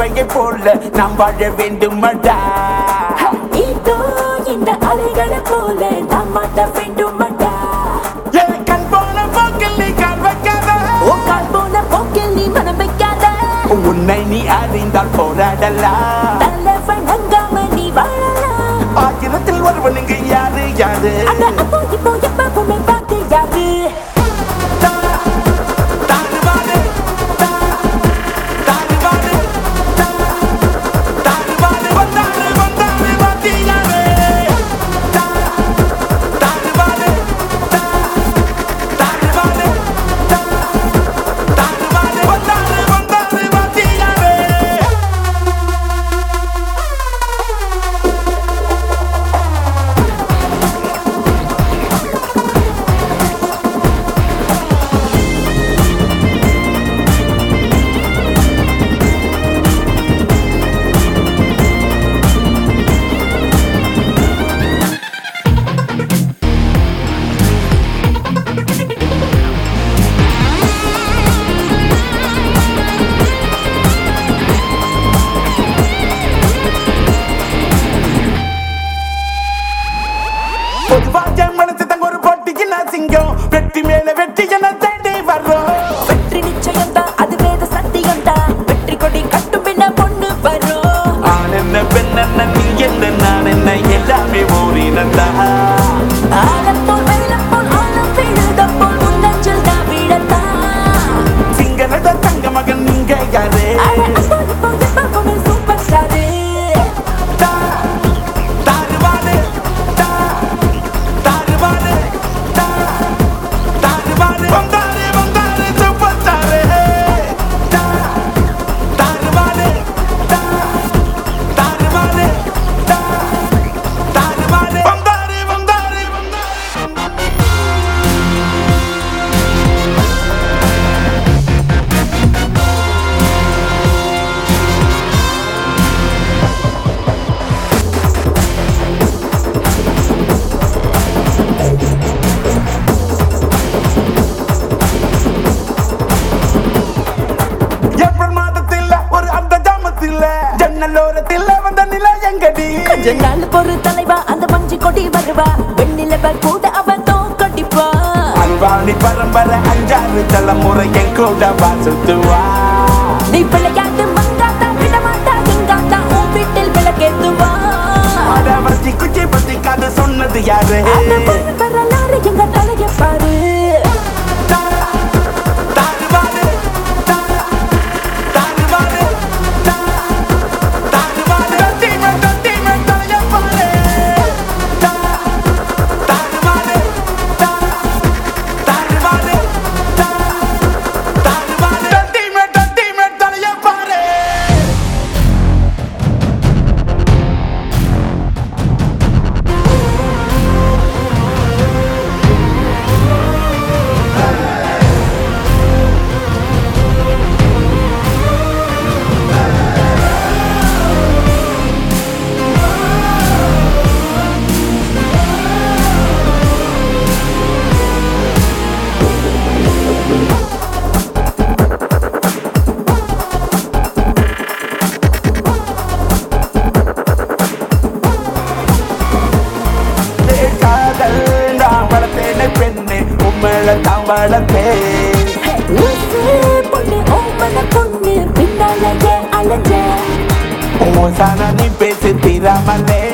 பறவையை போல நாம் வாழ வேண்டுமடா இதோ இந்த அலைகளை போல நாம் மாட்ட வேண்டுமடா என் கண் போன போக்கில் நீ கால் வைக்காத ஓ கால் போன போக்கில் நீ மனம் வைக்காத உன்னை நீ அறிந்தால் போராடலாம் தலைவன் அங்காம நீ வாழலாம் ஆயிரத்தில் ஒருவனுக்கு யாரு யாரு அட அப்போ இப்போ எப்பவுமே பார்த்து யாரு தா, தாறுமாறு, தா, தாறுமாறு, தா, தாறுமாறு, வந்தாரு, வந்தாரு, வாத்தியாரு. தா, தாறுமாறு, தா, தாறுமாறு, தா, தாறுமாறு, வந்தாரு, வந்தாரு, வாத்தியாரு. பொதுவாக மனசு தங்க ஒரு போட்டிக்கு நான் சிங்கம் வெட்டி மேல வெட்டி என தேடி வர்றோம் வெற்றி நிச்சயம் தான் அது வேத சத்தியம் தான் வெற்றி கொடி கட்டும் பின்ன பொண்ணு வரும் ஆண் என்ன பெண் என்ன நீ என்ன நான் என்ன எல்லாமே ஓரினந்தான் ஆழம் போல் வெள்ளம் போல் ஆழம் விழுதம் போல் முன்னஞ்சல் தான் விழத்தான் சிங்களத தங்க மகன் நீங்க யாரு அட அப்போ இப்போ எப்பவுமே சூப்பர் ஸ்டாரு தா, தாறுமாறு, தா, தாறுமாறு, தா, தாறுமாறு. வந்தாரு, வந்தாரு, சூப்பர் ஸ்டாரு. தா, தாறுமாறு, தா, தாறுமாறு, தா, தாறுமாறு. வந்தாரு, வந்தாரு, வந்தாரு. ஏப்ரல் மாதத்தில் ஒரு அந்த ஜாமத்தில் ஜன்னலோரத்தில் வந்த நிலை எங்கடி கொஞ்ச நாள் பொறு தலைவா அந்த மஞ்சு கொடி வருவா வெண்ணிலவ கூட அவன் தோக்கடிப்பா அன்பாணி பரம்பரை அஞ்சாறு தலைமுறை என் கூட வாசுத்துவா நீ விளையாட்டு மங்காத்தா விடமாட்டா இங்காத்தா உன் வீட்டில் விளக்கேத்துவா அட வச்சி குச்சி பத்தி கதை சொன்னது யாரு அந்த பொண்ணு வரலாறு எங்க தலைய பாரு தா, தாறுமாறு, தா, தாறுமாறு, தா, தாறுமாறு. தத்திமே, தத்திமே, தலைய பாரு. தா, தாறுமாறு, தா, தாறுமாறு, தா, தாறுமாறு. தத்திமே, தத்திமே, தலைய பாரு. காதல் நான் வளர்த்தேனே பெண்ணு உண்மையில தான் வளர்த்தேன் லூசு பொண்ணு ஓமன பொண்ணு பின்னாலேயே அலைஞ்ச ஓசான நீ பேசி தீராமலே